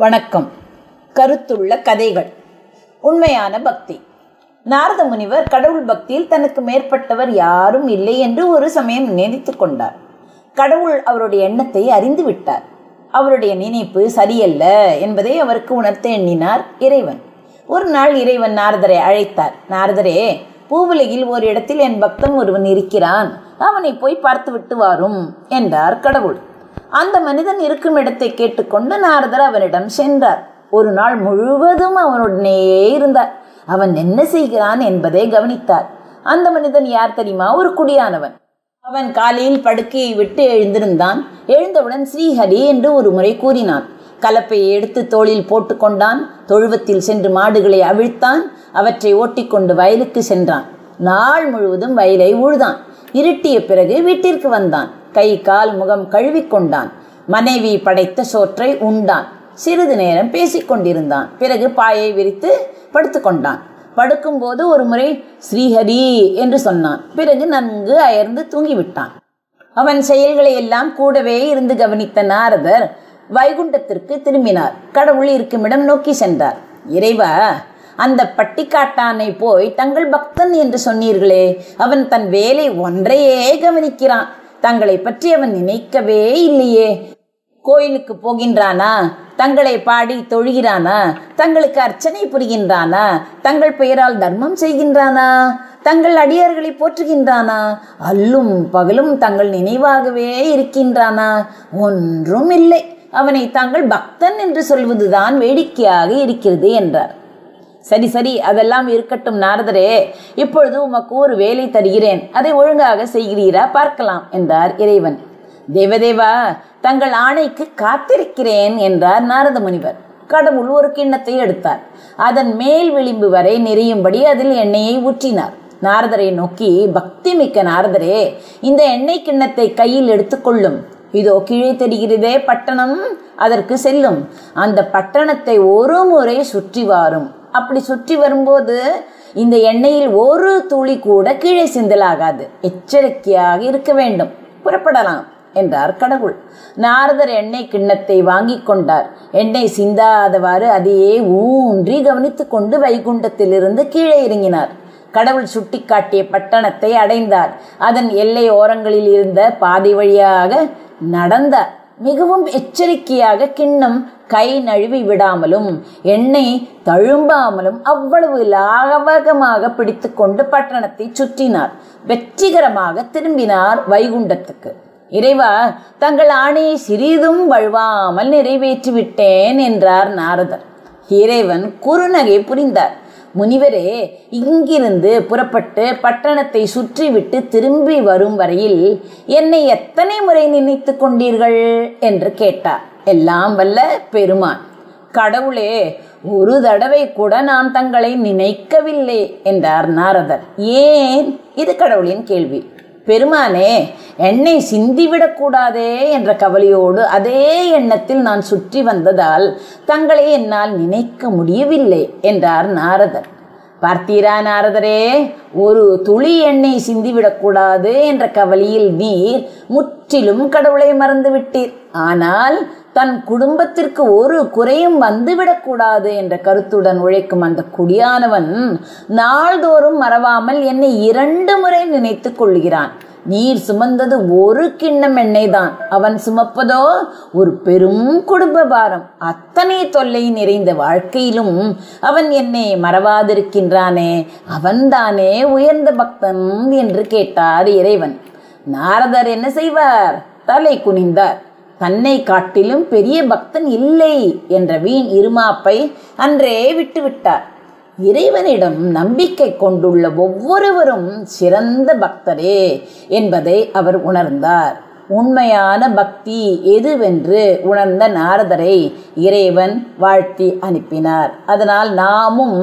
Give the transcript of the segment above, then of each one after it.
வணக்கம் கருத்துள்ள கதைகள் உண்மையான பக்தி நாரத முனிவர் கடவுள் பக்தியில் தனக்கு மேற்பட்டவர் யாரும் இல்லை என்று ஒரு சமயம் நினைத்து கொண்டார் கடவுள் அவருடைய எண்ணத்தை அறிந்து விட்டார் அவருடைய நினைப்பு சரியல்ல என்பதை அவருக்கு உணர்த்த எண்ணினார் இறைவன் ஒரு நாள் இறைவன் நாரதரை அழைத்தார் நாரதரே பூவுலகில் ஒரு இடத்தில் என் பக்தன் ஒருவன் இருக்கிறான் அவனை போய் பார்த்துவிட்டு வாரும் என்றார் கடவுள் அந்த மனிதன் இருக்கும் இடத்தை கேட்டுக்கொண்டு நாரதர் அவனிடம் சென்றார் ஒரு நாள் முழுவதும் அவனுடனேயே இருந்தார் அவன் என்ன செய்கிறான் என்பதை கவனித்தார் அந்த மனிதன் யார் தெரியுமா ஒரு குடியானவன் அவன் காலையில் படுக்கையை விட்டு எழுந்திருந்தான் எழுந்தவுடன் ஸ்ரீஹரி என்று ஒரு முறை கூறினான் கலப்பையை எடுத்து தோளில் போட்டுக்கொண்டான் தொழுவத்தில் சென்று மாடுகளை அவிழ்த்தான் அவற்றை ஓட்டிக்கொண்டு வயலுக்கு சென்றான் நாள் முழுவதும் வயலை உழுதான் இருட்டிய பிறகு வீட்டிற்கு வந்தான் கை கால் முகம் கழுவிக்கொண்டான் மனைவி படைத்த சோற்றை உண்டான் சிறிது நேரம் பேசிக்கொண்டிருந்தான் பிறகு பாயை விரித்து படுத்துக்கொண்டான் படுக்கும்போது ஒரு முறை ஸ்ரீஹரி என்று சொன்னான் பிறகு நன்கு அயர்ந்து தூங்கிவிட்டான் அவன் செயல்களை எல்லாம் கூடவே இருந்து கவனித்த நாரதர் வைகுண்டத்திற்கு திரும்பினார் கடவுள் இருக்குமிடம் நோக்கி சென்றார் இறைவா அந்த பட்டிக்காட்டானை போய் தங்கள் பக்தன் என்று சொன்னீர்களே அவன் தன் வேலை ஒன்றையே கவனிக்கிறான் தங்களை பற்றி அவன் நினைக்கவே இல்லையே கோயிலுக்கு போகின்றானா தங்களை பாடி தொழுகிறானா தங்களுக்கு அர்ச்சனை புரிகின்றானா தங்கள் பெயரால் தர்மம் செய்கின்றானா தங்கள் அடியார்களை போற்றுகின்றானா அல்லும் பகலும் தங்கள் நினைவாகவே இருக்கின்றானா ஒன்றும் இல்லை அவனை தாங்கள் பக்தன் என்று சொல்வதுதான் வேடிக்கையாக இருக்கிறது என்றார் சரி சரி அதெல்லாம் இருக்கட்டும் நாரதரே இப்பொழுது உமக்கு ஒரு வேலை தருகிறேன் அதை ஒழுங்காக செய்கிறீரா பார்க்கலாம் என்றார் இறைவன் தேவதேவா தங்கள் ஆணைக்கு காத்திருக்கிறேன் என்றார் நாரத முனிவர் கடவுள் ஒரு கிண்ணத்தை எடுத்தார் அதன் மேல் விளிம்பு வரை நிறையும்படி அதில் எண்ணெயை ஊற்றினார் நாரதரை நோக்கி பக்தி மிக்க நாரதரே இந்த எண்ணெய் கிண்ணத்தை கையில் எடுத்துக்கொள்ளும் இதோ கீழே தெரிகிறதே பட்டணம் அதற்கு செல்லும் அந்த பட்டணத்தை ஒரு முறை சுற்றி வாரும் அப்படி சுற்றி வரும்போது இந்த எண்ணெயில் ஒரு துளி கூட கீழே சிந்தலாகாது எச்சரிக்கையாக இருக்க வேண்டும் புறப்படலாம் என்றார் கடவுள் நாரதர் எண்ணெய் கிண்ணத்தை வாங்கி கொண்டார் எண்ணெய் சிந்தாதவாறு அதையே ஊன்றி கவனித்து கொண்டு வைகுண்டத்திலிருந்து கீழே இறங்கினார் கடவுள் சுட்டிக்காட்டிய பட்டணத்தை அடைந்தார் அதன் எல்லை ஓரங்களில் இருந்த பாதை வழியாக நடந்தார் மிகவும் எச்சரிக்கையாக கிண்ணம் கை நழுவி விடாமலும் எண்ணெய் தழும்பாமலும் அவ்வளவு லாவகமாக பிடித்து கொண்டு பட்டணத்தை சுற்றினார் வெற்றிகரமாக திரும்பினார் வைகுண்டத்துக்கு இறைவா தங்கள் ஆணையை சிறிதும் வழுவாமல் நிறைவேற்றிவிட்டேன் என்றார் நாரதர் இறைவன் குறுநகை புரிந்தார் முனிவரே இங்கிருந்து புறப்பட்டு பட்டணத்தை சுற்றிவிட்டு திரும்பி வரும் வரையில் என்னை எத்தனை முறை நினைத்து கொண்டீர்கள் என்று கேட்டார் எல்லாம் வல்ல பெருமான் கடவுளே ஒரு தடவை கூட நான் தங்களை நினைக்கவில்லை என்றார் நாரதர் ஏன் இது கடவுளின் கேள்வி பெருமானே என்னை சிந்திவிடக்கூடாதே என்ற கவலையோடு அதே எண்ணத்தில் நான் சுற்றி வந்ததால் தங்களை என்னால் நினைக்க முடியவில்லை என்றார் நாரதர் பார்த்தீரா நாரதரே ஒரு துளி எண்ணெய் சிந்திவிடக்கூடாது என்ற கவலையில் நீர் முற்றிலும் கடவுளை மறந்துவிட்டீர் ஆனால் தன் குடும்பத்திற்கு ஒரு குறையும் வந்துவிடக்கூடாது என்ற கருத்துடன் உழைக்கும் அந்த குடியானவன் நாள்தோறும் மறவாமல் என்னை இரண்டு முறை நினைத்து கொள்கிறான் நீர் சுமந்தது ஒரு கிண்ணம் எண்ணெய் தான் அவன் சுமப்பதோ ஒரு பெரும் குடும்ப பாரம் அத்தனை தொல்லை நிறைந்த வாழ்க்கையிலும் அவன் என்னை மறவாதிருக்கின்றானே அவன்தானே உயர்ந்த பக்தன் என்று கேட்டார் இறைவன் நாரதர் என்ன செய்வார் தலை குனிந்தார் தன்னை காட்டிலும் பெரிய பக்தன் இல்லை என்ற வீண் இருமாப்பை அன்றே விட்டுவிட்டார் இறைவனிடம் நம்பிக்கை கொண்டுள்ள ஒவ்வொருவரும் சிறந்த பக்தரே என்பதை அவர் உணர்ந்தார் உண்மையான பக்தி எதுவென்று உணர்ந்த நாரதரை இறைவன் வாழ்த்தி அனுப்பினார் அதனால் நாமும்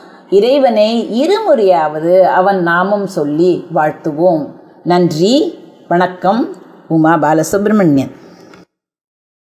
இறைவனை இருமுறையாவது அவன் நாமம் சொல்லி வாழ்த்துவோம் நன்றி வணக்கம் உமா பாலசுப்ரமணியன்